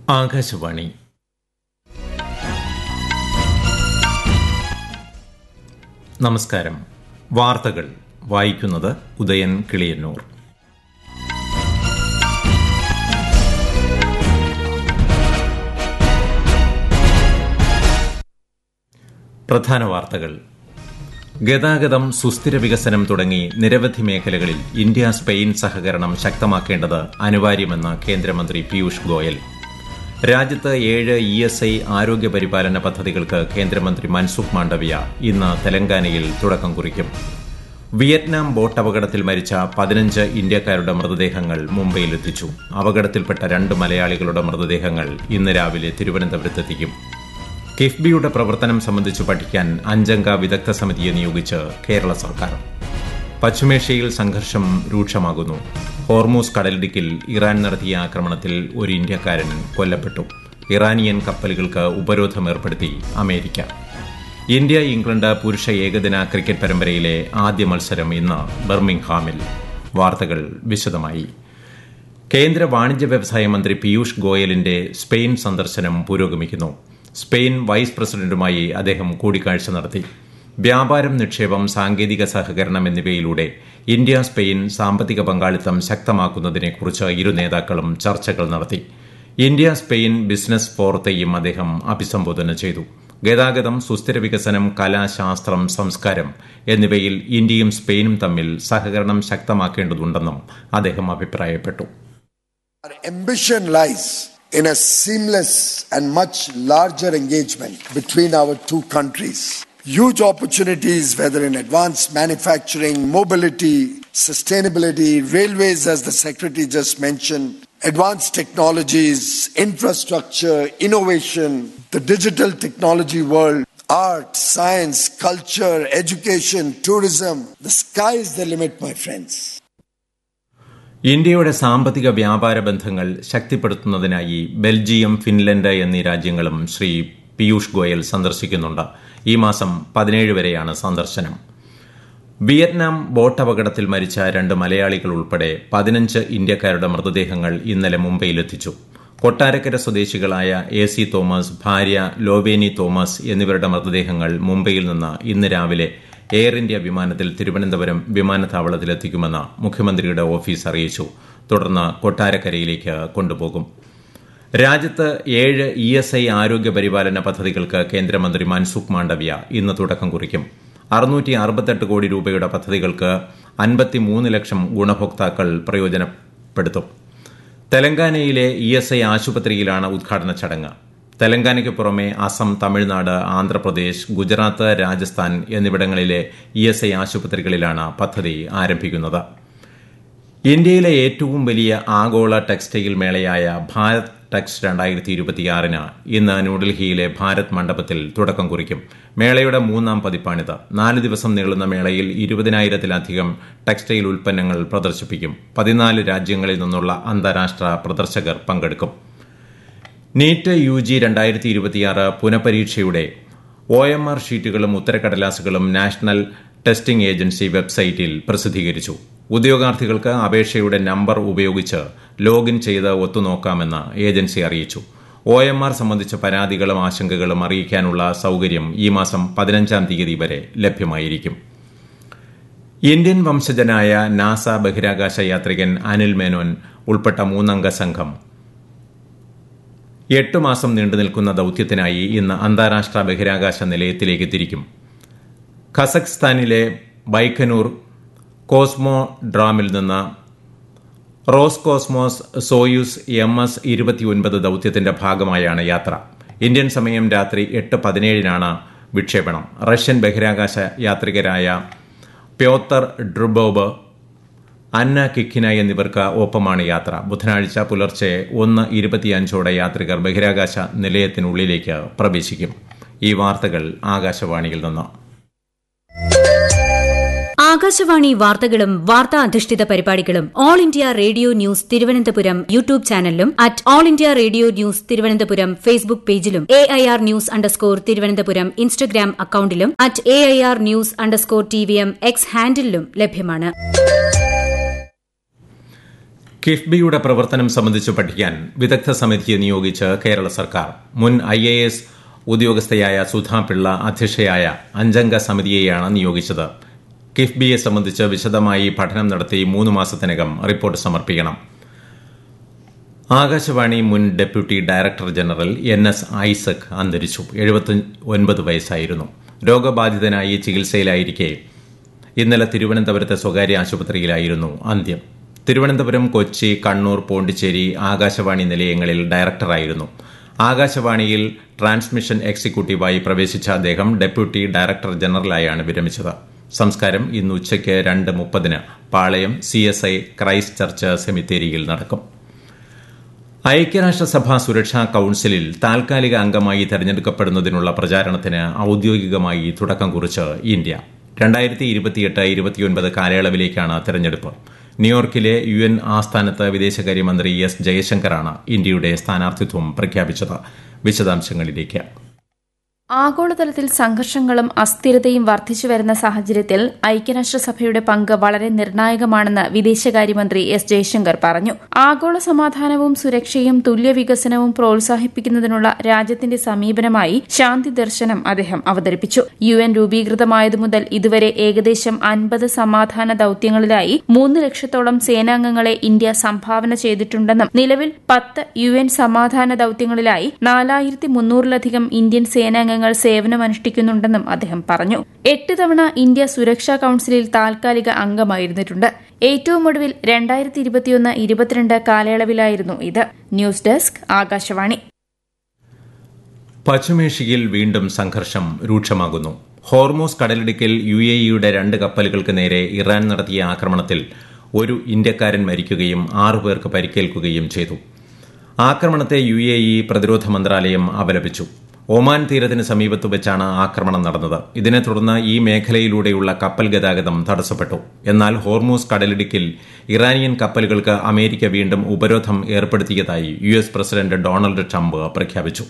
ആകാശവാണി നമസ്കാരം വാർത്തകൾ വായിക്കുന്നത് ഉദയൻ കിളിയന്നൂർ പ്രധാന വാർത്തകൾ ഗതാഗതം സുസ്ഥിര വികസനം തുടങ്ങി നിരവധി മേഖലകളിൽ ഇന്ത്യ സ്പെയിൻ സഹകരണം ശക്തമാക്കേണ്ടത് അനിവാര്യമെന്ന് കേന്ദ്രമന്ത്രി പീയൂഷ് ഗോയൽ രാജ്യത്ത് ഏഴ് ഇ എസ് ഐ ആരോഗ്യ പരിപാലന പദ്ധതികൾക്ക് കേന്ദ്രമന്ത്രി മൻസുഖ് മാണ്ഡവ്യ ഇന്ന് തെലങ്കാനയിൽ തുടക്കം കുറിക്കും വിയറ്റ്നാം ബോട്ട് അപകടത്തിൽ മരിച്ച പതിനഞ്ച് ഇന്ത്യക്കാരുടെ മൃതദേഹങ്ങൾ മുംബൈയിലെത്തിച്ചു അപകടത്തിൽപ്പെട്ട രണ്ട് മലയാളികളുടെ മൃതദേഹങ്ങൾ ഇന്ന് രാവിലെ തിരുവനന്തപുരത്തെത്തിക്കും കിഫ്ബിയുടെ പ്രവർത്തനം സംബന്ധിച്ച് പഠിക്കാൻ അഞ്ചംഗ വിദഗ്ധ സമിതിയെ നിയോഗിച്ച് കേരള സർക്കാർ പശ്ചിമേഷ്യയിൽ സംഘർഷം രൂക്ഷമാകുന്നു ഹോർമൂസ് കടലിടുക്കിൽ ഇറാൻ നടത്തിയ ആക്രമണത്തിൽ ഒരു ഇന്ത്യക്കാരൻ കൊല്ലപ്പെട്ടു ഇറാനിയൻ കപ്പലുകൾക്ക് ഉപരോധം ഏർപ്പെടുത്തി അമേരിക്ക ഇന്ത്യ ഇംഗ്ലണ്ട് പുരുഷ ഏകദിന ക്രിക്കറ്റ് പരമ്പരയിലെ ആദ്യ മത്സരം ഇന്ന് ബർമിംഗ്ഹാമിൽ വാർത്തകൾ വിശദമായി കേന്ദ്ര വാണിജ്യ വ്യവസായ മന്ത്രി പീയൂഷ് ഗോയലിന്റെ സ്പെയിൻ സന്ദർശനം പുരോഗമിക്കുന്നു സ്പെയിൻ വൈസ് പ്രസിഡന്റുമായി അദ്ദേഹം കൂടിക്കാഴ്ച നടത്തി വ്യാപാരം നിക്ഷേപം സാങ്കേതിക സഹകരണം എന്നിവയിലൂടെ ഇന്ത്യ സ്പെയിൻ സാമ്പത്തിക പങ്കാളിത്തം ശക്തമാക്കുന്നതിനെക്കുറിച്ച് ഇരു നേതാക്കളും ചർച്ചകൾ നടത്തി ഇന്ത്യ സ്പെയിൻ ബിസിനസ് ഫോറത്തെയും അദ്ദേഹം അഭിസംബോധന ചെയ്തു ഗതാഗതം സുസ്ഥിര വികസനം കല ശാസ്ത്രം സംസ്കാരം എന്നിവയിൽ ഇന്ത്യയും സ്പെയിനും തമ്മിൽ സഹകരണം ശക്തമാക്കേണ്ടതുണ്ടെന്നും അദ്ദേഹം അഭിപ്രായപ്പെട്ടു Our ambition lies in a seamless and much larger engagement between our two countries. Huge opportunities, whether in advanced manufacturing, mobility, sustainability, railways, as the Secretary just mentioned, advanced technologies, infrastructure, innovation, the digital technology world, art, science, culture, education, tourism. The sky is the limit, my friends. ഇന്ത്യയുടെ സാമ്പത്തിക വ്യാപാര ബന്ധങ്ങൾ ശക്തിപ്പെടുത്തുന്നതിനായി Belgium Finland എന്നീ രാജ്യങ്ങളും ശ്രീ പീയൂഷ് ഗോയൽ സന്ദർശിക്കുന്നുണ്ട് ഈ മാസം പതിനേഴ് വരെയാണ് സന്ദർശനം വിയറ്റ്നാം ബോട്ട് അപകടത്തിൽ മരിച്ച രണ്ട് മലയാളികൾ ഉൾപ്പെടെ പതിനഞ്ച് ഇന്ത്യക്കാരുടെ മൃതദേഹങ്ങൾ ഇന്നലെ മുംബൈയിലെത്തിച്ചു കൊട്ടാരക്കര സ്വദേശികളായ എ സി തോമസ് ഭാര്യ ലോബേനി തോമസ് എന്നിവരുടെ മൃതദേഹങ്ങൾ മുംബൈയിൽ നിന്ന് ഇന്ന് രാവിലെ എയർ ഇന്ത്യ വിമാനത്തിൽ തിരുവനന്തപുരം വിമാനത്താവളത്തിലെത്തിക്കുമെന്ന് മുഖ്യമന്ത്രിയുടെ ഓഫീസ് അറിയിച്ചു തുടർന്ന് കൊട്ടാരക്കരയിലേക്ക് കൊണ്ടുപോകും രാജ്യത്ത് ഏഴ് ഇ എസ് ഐ ആരോഗ്യ പരിപാലന പദ്ധതികൾക്ക് കേന്ദ്രമന്ത്രി മൻസുഖ് മാണ്ഡവ്യ ഇന്ന് തുടക്കം കുറിക്കും അറുന്നൂറ്റി അറുപത്തെട്ട് കോടി രൂപയുടെ പദ്ധതികൾക്ക് അൻപത്തിമൂന്ന് ലക്ഷം ഗുണഭോക്താക്കൾ പ്രയോജനപ്പെടുത്തും തെലങ്കാനയിലെ ഇ എസ് ഐ ആശുപത്രിയിലാണ് ഉദ്ഘാടന ചടങ്ങ് തെലങ്കാനയ്ക്ക് പുറമെ അസം തമിഴ്നാട് ആന്ധ്രാപ്രദേശ് ഗുജറാത്ത് രാജസ്ഥാൻ എന്നിവിടങ്ങളിലെ ഇ എസ് ഐ ആശുപത്രികളിലാണ് പദ്ധതി ആരംഭിക്കുന്നത് ഇന്ത്യയിലെ ഏറ്റവും വലിയ ആഗോള ടെക്സ്റ്റൈൽ മേളയായ ഭാരത് ടെക്സ് രണ്ടായിരത്തി ഇരുപത്തിയാറിന് ഇന്ന് ന്യൂഡൽഹിയിലെ ഭാരത് മണ്ഡപത്തിൽ തുടക്കം കുറിക്കും മേളയുടെ മൂന്നാം പതിപ്പാണിത് നാല് ദിവസം നീളുന്ന മേളയിൽ ഇരുപതിനായിരത്തിലധികം ടെക്സ്റ്റൈൽ ഉൽപ്പന്നങ്ങൾ പ്രദർശിപ്പിക്കും പതിനാല് രാജ്യങ്ങളിൽ നിന്നുള്ള അന്താരാഷ്ട്ര പ്രദർശകർ പങ്കെടുക്കും നീറ്റ് യു ജി രണ്ടായിരത്തി ഇരുപത്തിയാറ് പുനഃപരീക്ഷയുടെ ഒ എം ആർ ഷീറ്റുകളും ഉത്തരക്കടലാസുകളും നാഷണൽ ടെസ്റ്റിംഗ് ഏജൻസി വെബ്സൈറ്റിൽ പ്രസിദ്ധീകരിച്ചു ഉദ്യോഗാർത്ഥികൾക്ക് അപേക്ഷയുടെ നമ്പർ ഉപയോഗിച്ച് ലോഗിൻ ചെയ്ത് ഒത്തുനോക്കാമെന്ന് ഏജൻസി അറിയിച്ചു ഒ എം ആർ സംബന്ധിച്ച പരാതികളും ആശങ്കകളും അറിയിക്കാനുള്ള സൌകര്യം ഈ മാസം പതിനഞ്ചാം തീയതി വരെ ലഭ്യമായിരിക്കും ഇന്ത്യൻ വംശജനായ നാസ ബഹിരാകാശ യാത്രികൻ അനിൽ മേനോൻ ഉൾപ്പെട്ട മൂന്നംഗ സംഘം എട്ട് മാസം നീണ്ടുനിൽക്കുന്ന ദൌത്യത്തിനായി ഇന്ന് അന്താരാഷ്ട്ര ബഹിരാകാശ നിലയത്തിലേക്ക് തിരിക്കും ഖസക്സ്ഥാനിലെ ബൈക്കനൂർ കോസ്മോ ഡ്രാമിൽ നിന്ന് Roscosmos Soyuz M S ഇരുപത്തിയൊൻപത് ദൌത്യത്തിന്റെ ഭാഗമായാണ് യാത്ര ഇന്ത്യൻ സമയം രാത്രി എട്ട് പതിനേഴിനാണ് വിക്ഷേപണം റഷ്യൻ ബഹിരാകാശ യാത്രികരായ പ്യോത്തർ ഡ്രുബോബ് അന്ന കിക്കിന എന്നിവർക്ക് ഒപ്പമാണ് യാത്ര ബുധനാഴ്ച പുലർച്ചെ ഒന്ന് ഇരുപത്തിയഞ്ചോടെ യാത്രികർ ബഹിരാകാശ നിലയത്തിനുള്ളിലേക്ക് പ്രവേശിക്കും ഈ വാർത്തകൾ ആകാശവാണിയിൽ നിന്ന് ആകാശവാണി വാർത്തകളും വാർത്താ അധിഷ്ഠിത പരിപാടികളും All India Radio news Thiruvananthapuram YouTube ചാനലിലും at All India Radio news Thiruvananthapuram Facebook പേജിലും A I R news underscore Thiruvananthapuram Instagram അക്കൌണ്ടിലും at A I R news underscore T V M X ഹാൻഡിലും ലഭ്യമാണ് കിഫ്ബിയുടെ പ്രവർത്തനം സംബന്ധിച്ച് പഠിക്കാൻ വിദഗ്ധ സമിതിയെ നിയോഗിച്ച് കേരള സർക്കാർ മുൻ ഐ എ എസ് ഉദ്യോഗസ്ഥയായ സുധാ പിള്ള അധ്യക്ഷയായ അഞ്ചംഗ സമിതിയെയാണ് നിയോഗിച്ചത് കിഫ്ബിയെ സംബന്ധിച്ച് വിശദമായി പഠനം നടത്തി മൂന്ന് മാസത്തിനകം റിപ്പോർട്ട് സമർപ്പിക്കണം ആകാശവാണി മുൻ deputy director general N S Isaac അന്തരിച്ചു എഴുപത്തി ഒൻപത് വയസ്സായിരുന്നു രോഗബാധിതനായി ചികിത്സയിലായിരിക്കെ ഇന്നലെ തിരുവനന്തപുരത്തെ സ്വകാര്യ ആശുപത്രിയിലായിരുന്നു അന്ത്യം തിരുവനന്തപുരം കൊച്ചി കണ്ണൂർ പോണ്ടിച്ചേരി ആകാശവാണി നിലയങ്ങളിൽ ഡയറക്ടറായിരുന്നു ആകാശവാണിയിൽ ട്രാൻസ്മിഷൻ എക്സിക്യൂട്ടീവായി പ്രവേശിച്ച അദ്ദേഹം ഡെപ്യൂട്ടി ഡയറക്ടർ ജനറലായാണ് വിരമിച്ചത് സംസ്കാരം ഇന്ന് ഉച്ചയ്ക്ക് രണ്ട് മുപ്പതിന് Palayam C S I Christ church സെമിത്തേരിയിൽ നടക്കും ഐക്യരാഷ്ട്രസഭ സുരക്ഷാ കൌൺസിലിൽ താൽക്കാലിക അംഗമായി തെരഞ്ഞെടുക്കപ്പെടുന്നതിനുള്ള പ്രചാരണത്തിന് ഔദ്യോഗികമായി തുടക്കം കുറിച്ച് ഇന്ത്യ രണ്ടായിരത്തി ഇരുപത്തിയെട്ട് ഇരുപത്തിയൊൻപത് കാലയളവിലേക്കാണ് തെരഞ്ഞെടുപ്പ് ന്യൂയോർക്കിലെ യു എൻ ആസ്ഥാനത്ത് വിദേശകാര്യമന്ത്രി എസ് ജയശങ്കറാണ് ഇന്ത്യയുടെ സ്ഥാനാർത്ഥിത്വം പ്രഖ്യാപിച്ചത് വിശദാംശങ്ങളിലേക്ക് ആഗോളതലത്തിൽ സംഘർഷങ്ങളും അസ്ഥിരതയും വർദ്ധിച്ചുവരുന്ന സാഹചര്യത്തിൽ ഐക്യരാഷ്ട്രസഭയുടെ പങ്ക് വളരെ നിർണായകമാണെന്ന് വിദേശകാര്യമന്ത്രി എസ് ജയശങ്കർ പറഞ്ഞു ആഗോള സമാധാനവും സുരക്ഷയും തുല്യ വികസനവും പ്രോത്സാഹിപ്പിക്കുന്നതിനുള്ള രാജ്യത്തിന്റെ സമീപനമായി ശാന്തി ദർശനം അദ്ദേഹം അവതരിപ്പിച്ചു യു എൻ രൂപീകൃതമായതു മുതൽ ഇതുവരെ ഏകദേശം അൻപത് സമാധാന ദൌത്യങ്ങളിലായി മൂന്ന് ലക്ഷത്തോളം സേനാംഗങ്ങളെ ഇന്ത്യ സംഭാവന ചെയ്തിട്ടുണ്ടെന്നും നിലവിൽ പത്ത് യു എൻ സമാധാന ദൌത്യങ്ങളിലായി നാലായിരത്തി മുന്നൂറിലധികം ഇന്ത്യൻ സേനാംഗങ്ങൾ അംഗങ്ങൾ സേവനമനുഷ്ഠിക്കുന്നുണ്ടെന്നും അദ്ദേഹം പറഞ്ഞു എട്ട് തവണ ഇന്ത്യ സുരക്ഷാ കൌൺസിലിൽ താൽക്കാലിക അംഗമായിരുന്നിട്ടുണ്ട് ഏറ്റവും ഒടുവിൽ രണ്ടായിരത്തി ഇരുപത്തിയൊന്ന് ഇരുപത്തിരണ്ട് കാലയളവിലായിരുന്നു ഇത് ന്യൂസ് ഡെസ്ക് ആകാശവാണി പശ്ചിമേഷ്യയിൽ വീണ്ടും സംഘർഷം രൂക്ഷമാകുന്നു ഹോർമോസ് കടലിടുക്കിൽ യു എ ഇയുടെ രണ്ട് കപ്പലുകൾക്ക് നേരെ ഇറാൻ നടത്തിയ ആക്രമണത്തിൽ ഒരു ഇന്ത്യക്കാരൻ മരിക്കുകയും ആറുപേർക്ക് പരിക്കേൽക്കുകയും ചെയ്തു ആക്രമണത്തെ യു എ ഇ പ്രതിരോധ മന്ത്രാലയം അപലപിച്ചു ഒമാൻ തീരത്തിന് സമീപത്ത് വെച്ചാണ് ആക്രമണം നടന്നത് ഇതിനെ തുടർന്ന് ഈ മേഖലയിലൂടെയുള്ള കപ്പൽ ഗതാഗതം തടസ്സപ്പെട്ടു എന്നാൽ ഹോർമൂസ് കടലിടുക്കിൽ ഇറാനിയൻ കപ്പലുകൾക്ക് അമേരിക്ക വീണ്ടും ഉപരോധം ഏർപ്പെടുത്തിയതായി U S president Donald Trump പ്രഖ്യാപിച്ചു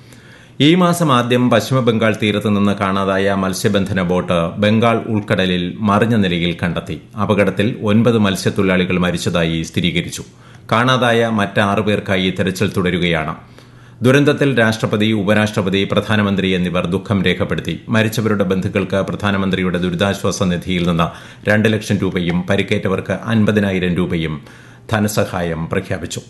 ഈ മാസം ആദ്യം പശ്ചിമബംഗാൾ തീരത്ത് നിന്ന് കാണാതായ മത്സ്യബന്ധന ബോട്ട് ബംഗാൾ ഉൾക്കടലിൽ മറിഞ്ഞ നിലയിൽ കണ്ടെത്തി അപകടത്തിൽ ഒൻപത് മത്സ്യത്തൊഴിലാളികൾ മരിച്ചതായി സ്ഥിരീകരിച്ചു കാണാതായ മറ്റാറു പേർക്കായി തെരച്ചിൽ തുടരുകയാണ് ദുരന്തത്തിൽ രാഷ്ട്രപതി ഉപരാഷ്ട്രപതി പ്രധാനമന്ത്രി എന്നിവർ ദുഃഖം രേഖപ്പെടുത്തി മരിച്ചവരുടെ ബന്ധുക്കൾക്ക് പ്രധാനമന്ത്രിയുടെ ദുരിതാശ്വാസ നിധിയിൽ നിന്ന് രണ്ട് ലക്ഷം രൂപയും പരിക്കേറ്റവർക്ക് അൻപതിനായിരം രൂപയും ധനസഹായം പ്രഖ്യാപിച്ചു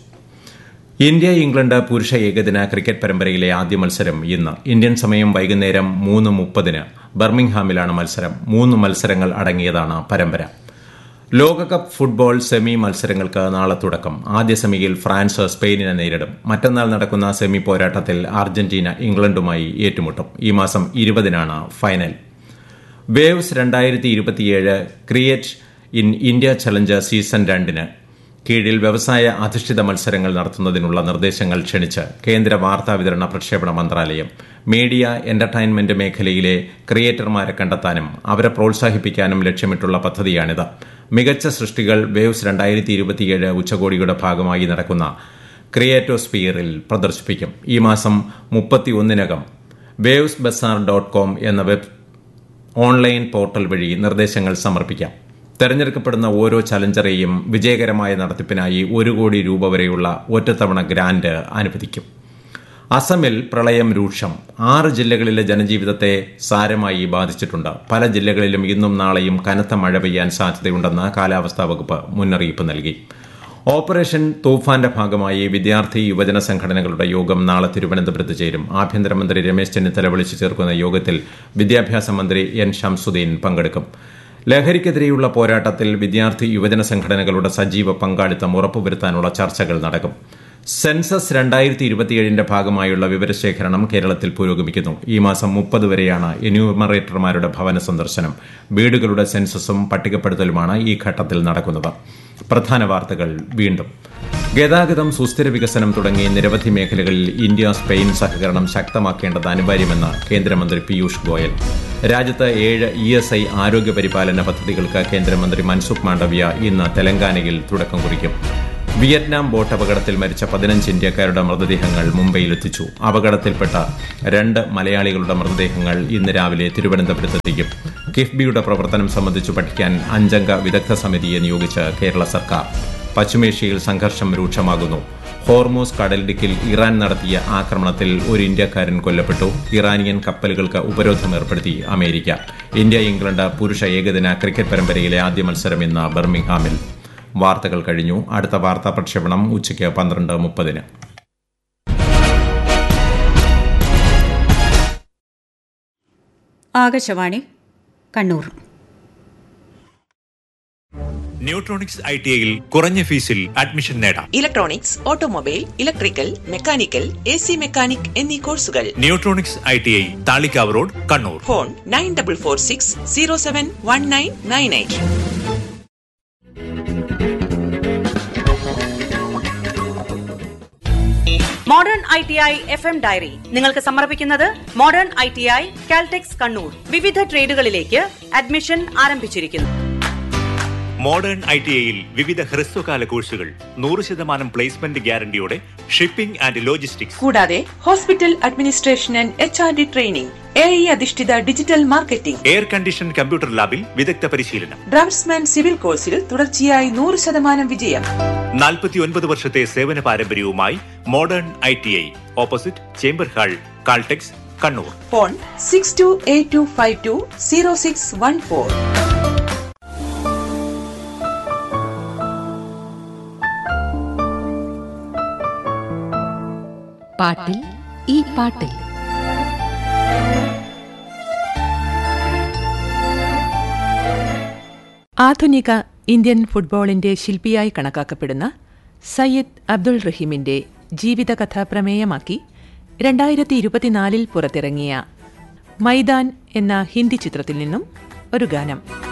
ഇന്ത്യ ഇംഗ്ലണ്ട് പുരുഷ ഏകദിന ക്രിക്കറ്റ് പരമ്പരയിലെ ആദ്യ മത്സരം ഇന്ന് ഇന്ത്യൻ സമയം വൈകുന്നേരം മൂന്ന് മുപ്പതിന് ബർമിംഗ്ഹാമിലാണ് മത്സരം മൂന്ന് മത്സരങ്ങൾ അടങ്ങിയതാണ് പരമ്പര ലോകകപ്പ് ഫുട്ബോൾ സെമി മത്സരങ്ങൾക്ക് നാളെ തുടക്കം ആദ്യ സെമിയിൽ ഫ്രാൻസ് സ്പെയിനിനെ നേരിടും മറ്റന്നാൾ നടക്കുന്ന സെമി പോരാട്ടത്തിൽ അർജന്റീന ഇംഗ്ലണ്ടുമായി ഏറ്റുമുട്ടും ഈ മാസം ഇരുപതിനാണ് ഫൈനൽ വേവ്സ് രണ്ടായിരത്തി ഇരുപത്തിയേഴ് create in India challenger season രണ്ടിന് കീഴിൽ വ്യവസായ അധിഷ്ഠിത മത്സരങ്ങൾ നടത്തുന്നതിനുള്ള നിർദ്ദേശങ്ങൾ ക്ഷണിച്ച് കേന്ദ്ര വാർത്താവിതരണ പ്രക്ഷേപണ മന്ത്രാലയം മീഡിയ എന്റർടൈൻമെന്റ് മേഖലയിലെ ക്രിയേറ്റർമാരെ കണ്ടെത്താനും അവരെ പ്രോത്സാഹിപ്പിക്കാനും ലക്ഷ്യമിട്ടുള്ള പദ്ധതിയാണിത് മികച്ച സൃഷ്ടികൾ വേവ്സ് രണ്ടായിരത്തി ഇരുപത്തിയേഴ് ഉച്ചകോടിയുടെ ഭാഗമായി നടക്കുന്ന ക്രിയേറ്റോസ്ഫിയറിൽ പ്രദർശിപ്പിക്കും ഈ മാസം മുപ്പത്തിയൊന്നിനകം വേവ്സ് ബസാർ ഡോട്ട് കോം എന്ന വെബ് ഓൺലൈൻ പോർട്ടൽ വഴി നിർദ്ദേശങ്ങൾ സമർപ്പിക്കാം തെരഞ്ഞെടുക്കപ്പെടുന്ന ഓരോ ചലഞ്ചറെയും വിജയകരമായ നടത്തിപ്പിനായി ഒരു കോടി രൂപ വരെയുള്ള ഒറ്റത്തവണ ഗ്രാന്റ് അനുവദിക്കും അസമിൽ പ്രളയം രൂക്ഷം ആറ് ജില്ലകളിലെ ജനജീവിതത്തെ സാരമായി ബാധിച്ചിട്ടുണ്ട് പല ജില്ലകളിലും ഇന്നും നാളെയും കനത്ത മഴ പെയ്യാൻ സാധ്യതയുണ്ടെന്ന് കാലാവസ്ഥാ വകുപ്പ് മുന്നറിയിപ്പ് നൽകി ഓപ്പറേഷൻ തൂഫാന്റെ ഭാഗമായി വിദ്യാർത്ഥി യുവജന സംഘടനകളുടെ യോഗം നാളെ തിരുവനന്തപുരത്ത് ചേരും ആഭ്യന്തരമന്ത്രി രമേശ് ചെന്നിത്തല വിളിച്ചു ചേർക്കുന്ന യോഗത്തിൽ വിദ്യാഭ്യാസ മന്ത്രി എൻ ഷംസുദ്ദീൻ പങ്കെടുക്കും ലഹരിക്കെതിരെയുള്ള പോരാട്ടത്തിൽ വിദ്യാർത്ഥി യുവജന സംഘടനകളുടെ സജീവ പങ്കാളിത്തം ഉറപ്പുവരുത്താനുള്ള ചർച്ചകൾ നടക്കും സെൻസസ് രണ്ടായിരത്തി ഇരുപത്തിയേഴിന്റെ ഭാഗമായുള്ള വിവരശേഖരണം കേരളത്തിൽ പുരോഗമിക്കുന്നു ഈ മാസം മുപ്പത് വരെയാണ് എന്യൂമറേറ്റർമാരുടെ ഭവന സന്ദർശനം വീടുകളുടെ സെൻസസും പട്ടികപ്പെടുത്തലുമാണ് ഈ ഘട്ടത്തിൽ നടക്കുന്നത് പ്രധാന വാർത്തകൾ വീണ്ടും ഗതാഗതം സുസ്ഥിര വികസനം തുടങ്ങി നിരവധി മേഖലകളിൽ ഇന്ത്യ സ്പെയിൻ സഹകരണം ശക്തമാക്കേണ്ടത് അനിവാര്യമെന്ന് കേന്ദ്രമന്ത്രി പീയൂഷ് ഗോയൽ രാജ്യത്ത് ഏഴ് ഇ എസ് ഐ ആരോഗ്യ പരിപാലന പദ്ധതികൾക്ക് കേന്ദ്രമന്ത്രി മൻസുഖ് മാണ്ഡവ്യ ഇന്ന് തെലങ്കാനയിൽ തുടക്കം കുറിക്കും വിയറ്റ്നാം ബോട്ട് അപകടത്തിൽ മരിച്ച പതിനഞ്ച് ഇന്ത്യക്കാരുടെ മൃതദേഹങ്ങൾ മുംബൈയിലെത്തിച്ചു അപകടത്തിൽപ്പെട്ട രണ്ട് മലയാളികളുടെ മൃതദേഹങ്ങൾ ഇന്ന് രാവിലെ തിരുവനന്തപുരത്തെത്തിക്കും കിഫ്ബിയുടെ പ്രവർത്തനം സംബന്ധിച്ചു പഠിക്കാൻ അഞ്ചംഗ വിദഗ്ധ സമിതിയെ നിയോഗിച്ച് കേരള സർക്കാർ പശ്ചിമേഷ്യയിൽ സംഘർഷം രൂക്ഷമാകുന്നു ഹോർമോസ് കടലിടുക്കിൽ ഇറാൻ നടത്തിയ ആക്രമണത്തിൽ ഒരു ഇന്ത്യക്കാരൻ കൊല്ലപ്പെട്ടു ഇറാനിയൻ കപ്പലുകൾക്ക് ഉപരോധം ഏർപ്പെടുത്തി അമേരിക്ക ഇന്ത്യ ഇംഗ്ലണ്ട് പുരുഷ ഏകദിന ക്രിക്കറ്റ് പരമ്പരയിലെ ആദ്യ മത്സരം ഇന്ന് ബർമിംഗ്ഹാമിൽ വാർത്തകൾ കഴിഞ്ഞു അടുത്ത വാർത്താ പ്രക്ഷേപണം ഉച്ചയ്ക്ക് പന്ത്രണ്ട് മുപ്പതിന് Akashvani Kannur Neutronics I T ഐയിൽ കുറഞ്ഞ ഫീസിൽ അഡ്മിഷൻ നേടാം electronics automobile electrical mechanical A C mechanic എന്നീ കോഴ്സുകൾ Neutronics I T I Thalikavu road Kannur phone nine double four six zero seven one nine nine eight modern I T I F M diary നിങ്ങൾക്ക് സമർപ്പിക്കുന്നത് modern I T I Caltex Kannur വിവിധ ട്രേഡുകളിലേക്ക് admission ആരംഭിച്ചിരിക്കുന്നു modern I T ഐയിൽ വിവിധ ഹ്രസ്വകാല കോഴ്സുകൾ നൂറ് ശതമാനം പ്ലേസ്മെന്റ് ഗ്യാരണ്ടിയോടെ ഷിപ്പിംഗ് ആൻഡ് ലോജിസ്റ്റിക്സ് കൂടാതെ hospital administration and H R D training എ ഇ അധിഷ്ഠിത digital marketing air condition computer ലാബിൽ വിദഗ്ധ പരിശീലനം ഡ്രാഫ്റ്റ്സ്മാൻ സിവിൽ കോഴ്സിൽ തുടർച്ചയായി നൂറ് ശതമാനം വിജയം നാൽപ്പത്തി ഒൻപത് വർഷത്തെ സേവന പാരമ്പര്യവുമായി modern I T I opposite chamber hall Caltex Kannur phone six two eight two five two zero six one four പാട്ടിൽ ഈ പാട്ടിൽ ആധുനിക ഇന്ത്യൻ ഫുട്ബോളിന്റെ ശില്പിയായി കണക്കാക്കപ്പെടുന്ന സയ്യിദ് അബ്ദുൾ റഹീമിന്റെ ജീവിതകഥ പ്രമേയമാക്കി രണ്ടായിരത്തി ഇരുപത്തിനാലിൽ പുറത്തിറങ്ങിയ മൈദാൻ എന്ന ഹിന്ദി ചിത്രത്തിൽ നിന്നും ഒരു ഗാനം